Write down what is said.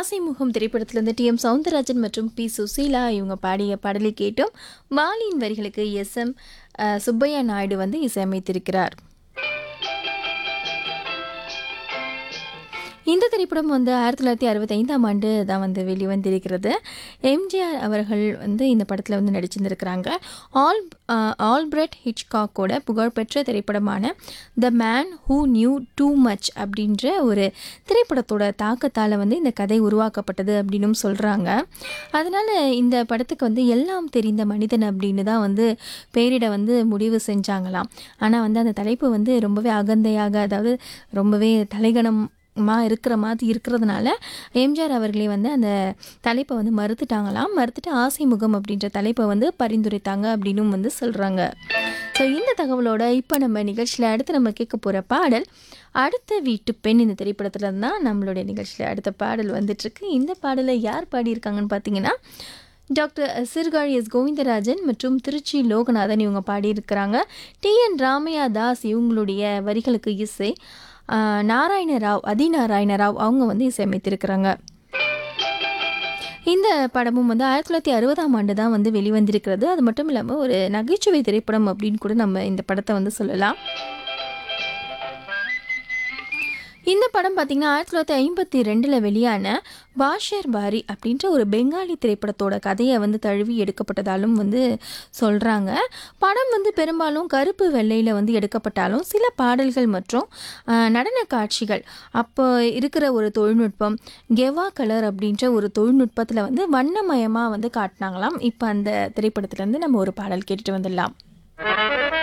ஆசைமுகம் திரைப்படத்திலிருந்து D M Soundararajan மற்றும் B Susheela இவங்க பாடிய பாடலை கேட்டோம் வாலியின் வரிகளுக்கு எஸ் எம் சுப்பையா நாயுடு வந்து இசையமைத்திருக்கிறார் இந்த திரைப்படம் வந்து ஆயிரத்தி தொள்ளாயிரத்தி அறுபத்தைந்தாம் ஆண்டு தான் வந்து வெளிவந்திருக்கிறது எம்ஜிஆர் அவர்கள் வந்து இந்த படத்தில் வந்து நடிச்சிருந்திருக்கிறாங்க ஆல் ஆல்பிரட் ஹிச்காக்கோட புகழ்பெற்ற திரைப்படமான the man who knew too much அப்படின்ற ஒரு திரைப்படத்தோட தாக்கத்தால் வந்து இந்த கதை உருவாக்கப்பட்டது அப்படின்னும் சொல்கிறாங்க அதனால் இந்த படத்துக்கு வந்து எல்லாம் தெரிந்த மனிதன் அப்படின்னு தான் வந்து பெயரிட வந்து முடிவு செஞ்சாங்களாம் ஆனால் வந்து அந்த தலைப்பு வந்து ரொம்பவே அகந்தையாக அதாவது ரொம்பவே தலைகணம் மா இருக்கிற மாதிரி இருக்கிறதுனால எம்ஜிஆர் அவர்களே வந்து அந்த தலைப்பை வந்து மறுத்துட்டாங்களாம் மறுத்துட்டு ஆசை முகம் அப்படின்ற தலைப்பை வந்து பரிந்துரைத்தாங்க அப்படின்னும் வந்து சொல்கிறாங்க ஸோ இந்த தகவலோட இப்போ நம்ம நிகழ்ச்சியில் அடுத்து நம்ம கேட்க போகிற பாடல் அடுத்த வீட்டு பெண் இந்த திரைப்படத்தில் தான் நம்மளுடைய நிகழ்ச்சியில் அடுத்த பாடல் வந்துட்டுருக்கு இந்த பாடலை யார் பாடியிருக்காங்கன்னு பார்த்தீங்கன்னா டாக்டர் சிறுகாழி எஸ் கோவிந்தராஜன் மற்றும் திருச்சி லோகநாதன் இவங்க பாடியிருக்கிறாங்க டி என் ராமையா தாஸ் இவங்களுடைய வரிகளுக்கு இசை ஆஹ், நாராயணராவ் அதி நாராயணராவ் அவங்க வந்து இசையமைத்திருக்கிறாங்க இந்த படமும் வந்து ஆயிரத்தி தொள்ளாயிரத்தி அறுபதாம் ஆண்டு தான் வந்து வெளிவந்திருக்கிறது அது மட்டும் இல்லாமல் ஒரு நகைச்சுவை திரைப்படம் அப்படின்னு கூட நம்ம இந்த படத்தை வந்து சொல்லலாம் இந்த படம் பார்த்திங்கன்னா ஆயிரத்தி தொள்ளாயிரத்தி ஐம்பத்தி ரெண்டில் வெளியான பாஷர் பாரி அப்படின்ற ஒரு பெங்காலி திரைப்படத்தோட கதையை வந்து தழுவி எடுக்கப்பட்டதாலும் வந்து சொல்கிறாங்க படம் வந்து பெரும்பாலும் கருப்பு வெள்ளையில் வந்து எடுக்கப்பட்டாலும் சில பாடல்கள் மற்றும் ஆஹ், நடன காட்சிகள் அப்போ இருக்கிற ஒரு தொழில்நுட்பம் கெவா கலர் அப்படின்ற ஒரு தொழில்நுட்பத்தில் வந்து வண்ணமயமாக வந்து காட்டினாங்களாம் இப்போ அந்த திரைப்படத்துலேருந்து நம்ம ஒரு பாடல் கேட்டுட்டு வந்துடலாம்